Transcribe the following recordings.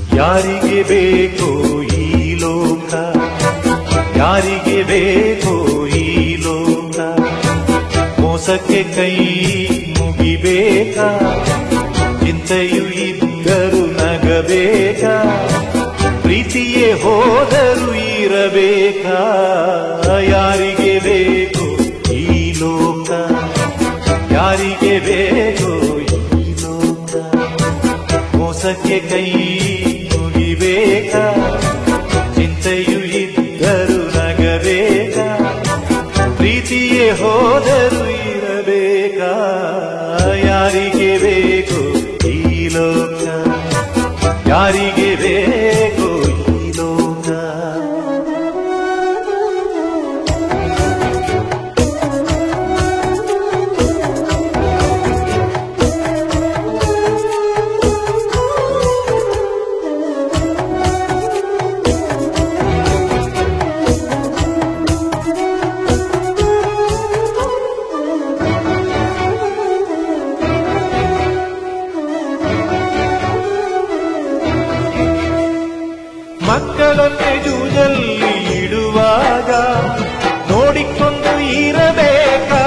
ಯಾರಿಗೆ ಬೇಕೋ ಈ ಲೋಕ ಯಾರಿಗೆ ಬೇಕೋ ಈ ಲೋಕ ಮೋಸಕ್ಕೆ ಕೈ ಮುಗಿಬೇಕಾ ಚಿಂತೆಯು ಇದ್ದರು ನಗಬೇಕಾ ಪ್ರೀತಿಯೇ ಹೋದರು ಇರಬೇಕಾ ಯಾರಿಗೆ ಬೇಕು ಈ ಲೋಕ ಯಾರಿಗೆ ಬೇಕು ಈ ಲೋಕ ಮೋಸಕ್ಕೆ ಕೈ ಮುಗಿಬೇಕಾ ಚಿಂತೆಯು ಇದ್ದರು ನಗಬೇಕಾ ಪ್ರೀತಿಯೇ ಹೋದರು ಇರಬೇಕಾ ಯಾರಿಗೆ ಬೇಕು ಈ ಲೋಕ ಯಾರಿಗೆ ಬೇಕು ಈ ಲೋಕ ಮಕ್ಕಳನ್ನೇ ಜೂಜಲ್ಲಿ ಇಡುವಾಗ ನೋಡಿಕೊಂಡು ಇರಬೇಕಾ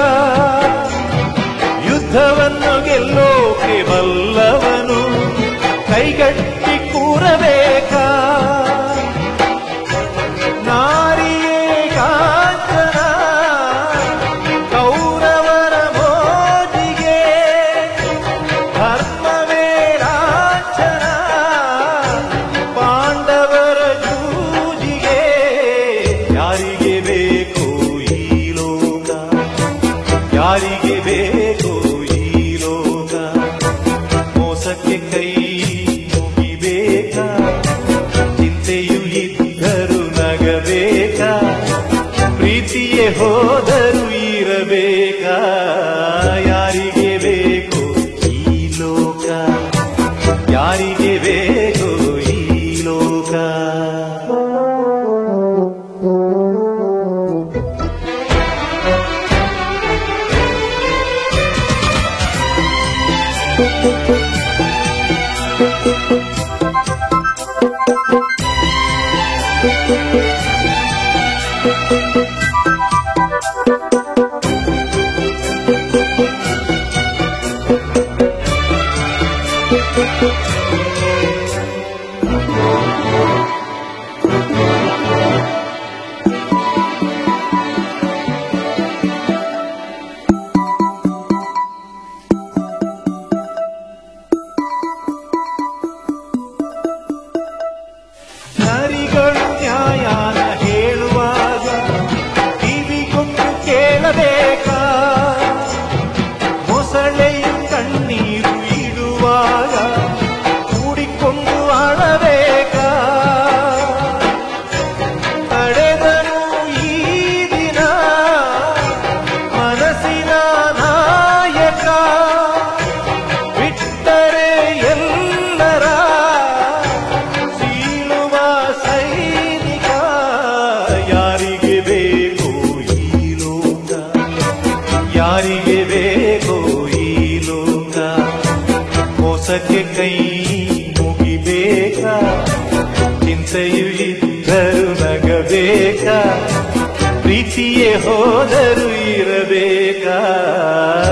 ಯುದ್ಧವನ್ನು ಗೆಲ್ಲೋಕೆ ಬಲ್ಲವನು ಕೈಗಟ್ಟಿ ಕೂರಬೇಕಾ ನಾರಿಯೇ ಕಾಂಚನ ಕೌರವರ ಮೋಜಿಗೆ ಧರ್ಮವೇ ಲಾಂಛನ ಪಾಂಡವರ ಜೂಜಿಗೆ ಯಾರಿಗೆ ಬೇಕು ಈ ಲೋಕ ಯಾರಿಗೆ ಬೇಕು ಈ ಲೋಕ ಮೋಸಕ್ಕೆ ಕೈ ಮುಗಿಬೇಕಾ ಚಿಂತೆಯು ಇದ್ದರು ನಗಬೇಕಾ ಪ್ರೀತಿಯೇ ಹೋದರು ಇರಬೇಕಾ ಯಾರಿಗೆ ಬೇಕು ಈ ಲೋಕ ಯಾರಿಗೆ ಬೇಕು ಈ ಲೋಕ ನರಿಗಳು ನ್ಯಾಯನ ಹೇಳುವಾಗ ಕಿವಿಗೊಂಡು ಕೇಳಬೇಕಾ ಮೊಸಳೆಯು ಕಣ್ಣೀರು ಇಡುವಾಗ ಕೂಡಿಕೊಂಡು ಅಳಬೇಕಾ ತಡೆದರು ಈ ದಿನ ಮನಸ್ಸಿನ ನಾಯಕ ಬಿಟ್ಟರೆ ಎಲ್ಲರ ಸೀಳುವ ಸೈನಿಕ ಯಾರಿಗೆ ಬೇಕು ಈ ಲೋಕ ಯಾರಿಗೆ ಬೇಕು ಈ ಲೋಕ ಮೋಸಕ್ಕೆ ಕೈ ಮುಗಿಬೇಕಾ ಚಿಂತೆಯು ಇದ್ದರು ನಗಬೇಕಾ ಪ್ರೀತಿಯೇ ಹೋದರು ಇರಬೇಕಾ